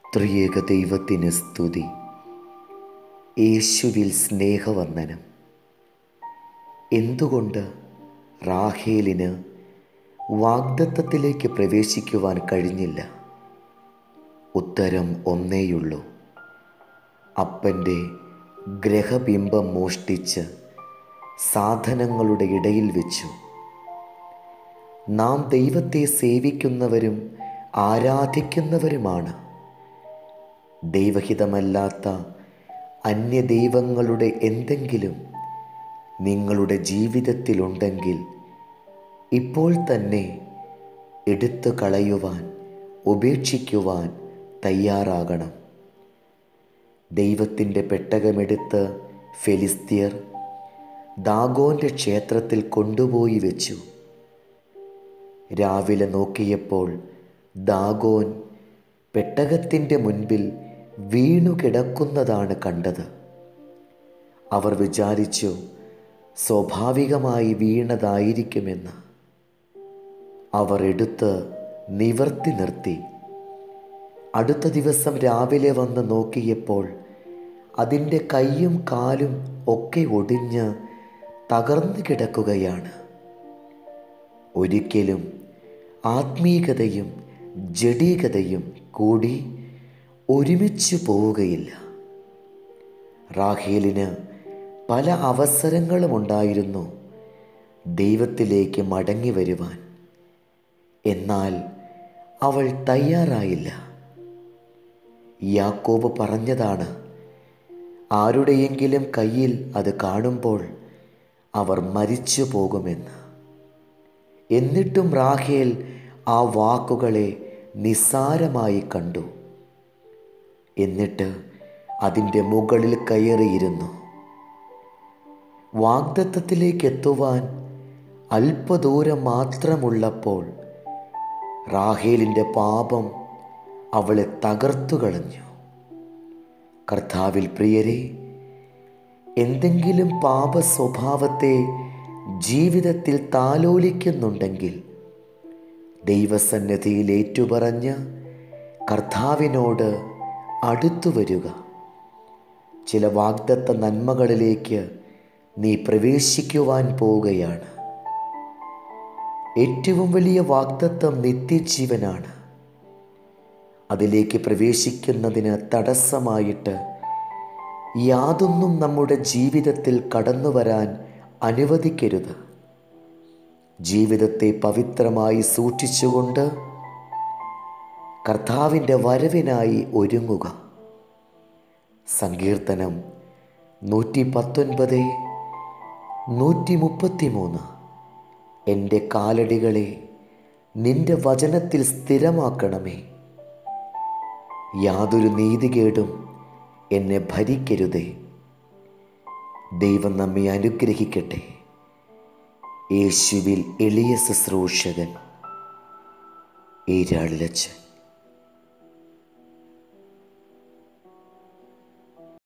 ത്രിയേക ദൈവത്തിന് സ്തുതി യേശുവിൽ സ്നേഹവന്ദനം എന്തുകൊണ്ട് റാഹേലിന് വാഗ്ദത്തത്തിലേക്ക് പ്രവേശിക്കുവാൻ കഴിഞ്ഞില്ല ഉത്തരം ഒന്നേയുള്ളൂ അപ്പൻ്റെ ഗ്രഹബിംബം മോഷ്ടിച്ച് സാധനങ്ങളുടെ ഇടയിൽ വെച്ചു നാം ദൈവത്തെ സേവിക്കുന്നവരും ആരാധിക്കുന്നവരുമാണ് ദൈവഹിതമല്ലാത്ത അന്യദൈവങ്ങളുടെ എന്തെങ്കിലും നിങ്ങളുടെ ജീവിതത്തിലുണ്ടെങ്കിൽ ഇപ്പോൾ തന്നെ എടുത്തു കളയുവാൻ ഉപേക്ഷിക്കുവാൻ തയ്യാറാകണം ദൈവത്തിൻ്റെ പെട്ടകമെടുത്ത് ഫെലിസ്തീർ ദാഗോന്റെ ക്ഷേത്രത്തിൽ കൊണ്ടുപോയി വെച്ചു രാവിലെ നോക്കിയപ്പോൾ ദാഗോൻ പെട്ടകത്തിൻ്റെ മുൻപിൽ വീണു കിടക്കുന്നതാണ് കണ്ടത് അവർ വിചാരിച്ചു സ്വാഭാവികമായി വീണതായിരിക്കുമെന്ന് അവർ എടുത്ത് നിവർത്തി നിർത്തി അടുത്ത ദിവസം രാവിലെ വന്ന് നോക്കിയപ്പോൾ അതിൻ്റെ കൈയും കാലും ഒക്കെ ഒടിഞ്ഞ് തകർന്നു കിടക്കുകയാണ് ഒരിക്കലും ആത്മീകതയും ജഡീകതയും കൂടി ഒരുമിച്ച് പോവുകയില്ല റാഹേലിന് പല അവസരങ്ങളും ഉണ്ടായിരുന്നു ദൈവത്തിലേക്ക് മടങ്ങി വരുവാൻ എന്നാൽ അവൾ തയ്യാറായില്ല യാക്കോബ് പറഞ്ഞതാണ് ആരുടെയെങ്കിലും കയ്യിൽ അത് കാണുമ്പോൾ അവർ മരിച്ചു പോകുമെന്ന് എന്നിട്ടും റാഹേൽ ആ വാക്കുകളെ നിസ്സാരമായി കണ്ടു എന്നിട്ട് അതിൻ്റെ മുകളിൽ കയറിയിരുന്നു വാഗ്ദത്തത്തിലേക്ക് എത്തുവാൻ അല്പദൂരം മാത്രമുള്ളപ്പോൾ റാഹേലിൻ്റെ പാപം അവളെ തകർത്തു കളഞ്ഞു കർത്താവിൽ പ്രിയരെ എന്തെങ്കിലും പാപ സ്വഭാവത്തെ ജീവിതത്തിൽ താലോലിക്കുന്നുണ്ടെങ്കിൽ ദൈവസന്നിധിയിൽ ഏറ്റുപറഞ്ഞ് കർത്താവിനോട് അടുത്തു വരിക ചില വാഗ്ദത്ത നന്മകളിലേക്ക് നീ പ്രവേശിക്കുവാൻ പോവുകയാണ് ഏറ്റവും വലിയ വാഗ്ദത്തം നിത്യജീവനാണ് അതിലേക്ക് പ്രവേശിക്കുന്നതിന് തടസ്സമായിട്ട് യാതൊന്നും നമ്മുടെ ജീവിതത്തിൽ കടന്നു വരാൻ അനുവദിക്കരുത് ജീവിതത്തെ പവിത്രമായി സൂക്ഷിച്ചുകൊണ്ട് കർത്താവിൻ്റെ വരവിനായി ഒരുങ്ങുക സങ്കീർത്തനം നൂറ്റി പത്തൊൻപത് നൂറ്റി മുപ്പത്തി മൂന്ന് എൻ്റെ കാലടികളെ നിന്റെ വചനത്തിൽ സ്ഥിരമാക്കണമേ യാതൊരു നീതികേടും എന്നെ ഭരിക്കരുതേ ദൈവം നമ്മെ അനുഗ്രഹിക്കട്ടെ യേശുവിൽ എളിയ ശുശ്രൂഷകൻ ഏരാളിലച്ചൻ